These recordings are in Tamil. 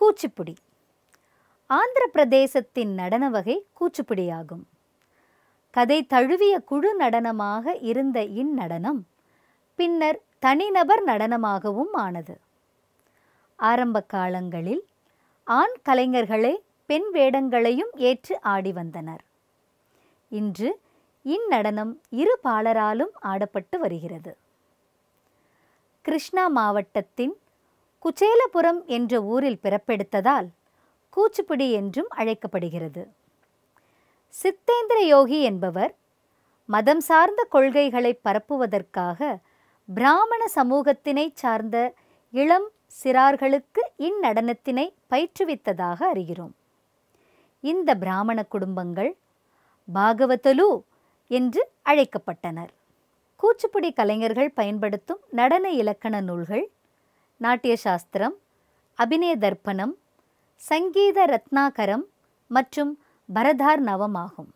கூச்சிப்புடி ஆந்திர பிரதேசத்தின் நடன வகை கூச்சிப்புடியாகும் கதை தழுவிய குழு நடனமாக இருந்த இந்நடனம் பின்னர் தனிநபர் நடனமாகவும் ஆனது ஆரம்ப காலங்களில் ஆண் கலைஞர்களே பெண் வேடங்களையும் ஏற்று ஆடி வந்தனர் இன்று இந்நடனம் இரு பாலராலும் ஆடப்பட்டு வருகிறது கிருஷ்ணா மாவட்டத்தின் குச்சேலபுரம் என்ற ஊரில் பிறப்பெடுத்ததால் கூச்சிப்புடி என்றும் அழைக்கப்படுகிறது சித்தேந்திர யோகி என்பவர் மதம் சார்ந்த கொள்கைகளை பரப்புவதற்காக பிராமண சமூகத்தினைச் சார்ந்த இளம் சிறார்களுக்கு இந்நடனத்தினை பயிற்றுவித்ததாக அறிகிறோம் இந்த பிராமண குடும்பங்கள் பாகவதலு என்று அழைக்கப்பட்டனர் கூச்சிப்புடி கலைஞர்கள் பயன்படுத்தும் நடன இலக்கண நூல்கள் நாட்டிய சாஸ்திரம் அபிநய தர்ப்பணம் சங்கீத ரத்னாகரம் மற்றும் பரதார் நவம் ஆகும்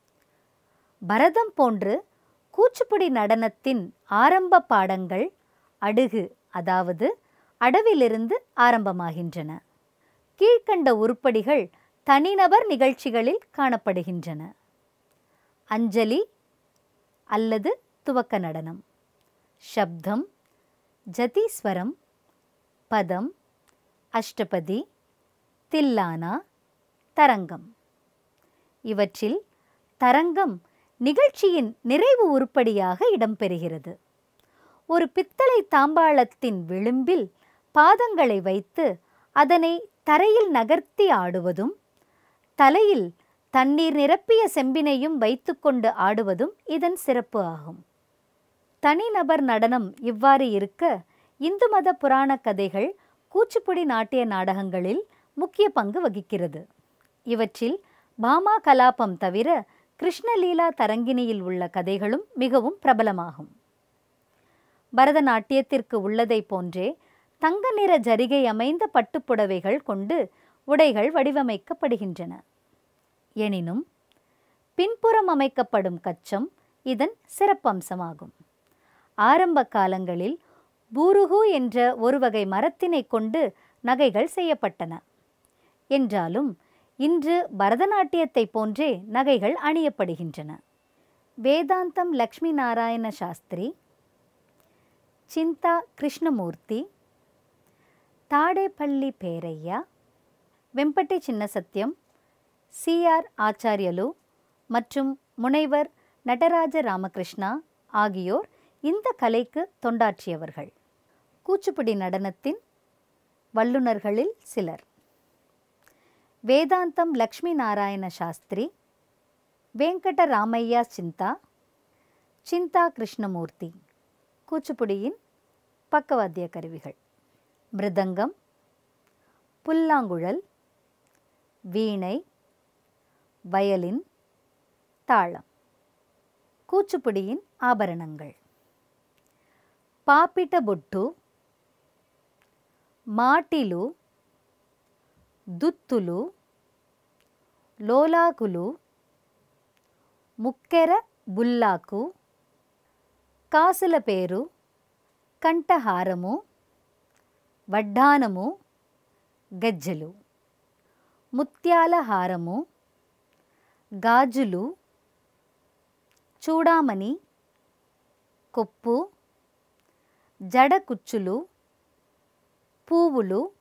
பரதம் போன்று கூச்சிப்புடி நடனத்தின் ஆரம்ப பாடங்கள் அடுகு அதாவது அடவிலிருந்து ஆரம்பமாகின்றன கீழ்க்கண்ட உருப்படிகள் தனிநபர் நிகழ்ச்சிகளில் காணப்படுகின்றன அஞ்சலி அல்லது துவக்க நடனம் சப்தம் ஜதீஸ்வரம் பதம் அஷ்டபதி தில்லானா தரங்கம் இவற்றில் தரங்கம் நிகழ்ச்சியின் நிறைவு உருப்படியாக இடம்பெறுகிறது ஒரு பித்தளை தாம்பாளத்தின் விளிம்பில் பாதங்களை வைத்து அதனை தரையில் நகர்த்தி ஆடுவதும் தலையில் தண்ணீர் நிரப்பிய செம்பினையும் வைத்துக்கொண்டு ஆடுவதும் இதன் சிறப்பு ஆகும் தனிநபர் நடனம் இவ்வாறு இருக்க இந்து மத புராண கதைகள் கூச்சிப்புடி நாட்டிய நாடகங்களில் முக்கிய பங்கு வகிக்கிறது இவற்றில் பாமா கலாபம் தவிர கிருஷ்ணலீலா தரங்கிணியில் உள்ள கதைகளும் மிகவும் பிரபலமாகும் பரதநாட்டியத்திற்கு உள்ளதை போன்றே தங்க நிற ஜரிகை அமைந்த பட்டுப்புடவைகள் கொண்டு உடைகள் வடிவமைக்கப்படுகின்றன எனினும் பின்புறம் அமைக்கப்படும் கச்சம் இதன் சிறப்பம்சமாகும் ஆரம்ப காலங்களில் பூருகு என்ற ஒரு வகை மரத்தினை கொண்டு நகைகள் செய்யப்பட்டன என்றாலும் இன்று பரதநாட்டியத்தை போன்றே நகைகள் அணியப்படுகின்றன வேதாந்தம் லக்ஷ்மி நாராயண சாஸ்திரி சிந்தா கிருஷ்ணமூர்த்தி தாடேப்பள்ளி பேரையா வெம்பட்டி சின்னசத்தியம் சிஆர் ஆச்சாரியலு மற்றும் முனைவர் நடராஜ ராமகிருஷ்ணா ஆகியோர் இந்த கலைக்கு தொண்டாற்றியவர்கள் கூச்சிப்புடி நடனத்தின் வல்லுநர்களில் சிலர் வேதாந்தம் லக்ஷ்மி நாராயண சாஸ்திரி வெங்கட ராமையா சிந்தா சிந்தா கிருஷ்ணமூர்த்தி கூச்சிப்புடியின் பக்கவாத்திய கருவிகள் மிருதங்கம் புல்லாங்குழல் வீணை வயலின் தாளம் కూచిపుడియిన్ ఆభరణங்கள் పాపిట బొట్టు మాటిలు దుత్తులు లోలాకులు ముక్కెర బుల్లాకు కాసుల పేరు కంఠహారము వడ్డానము గజ్జెలు ముత్యాల హారము గాజులు చూడామణి కొప్పు జడ కుచ్చులు పువ్వులు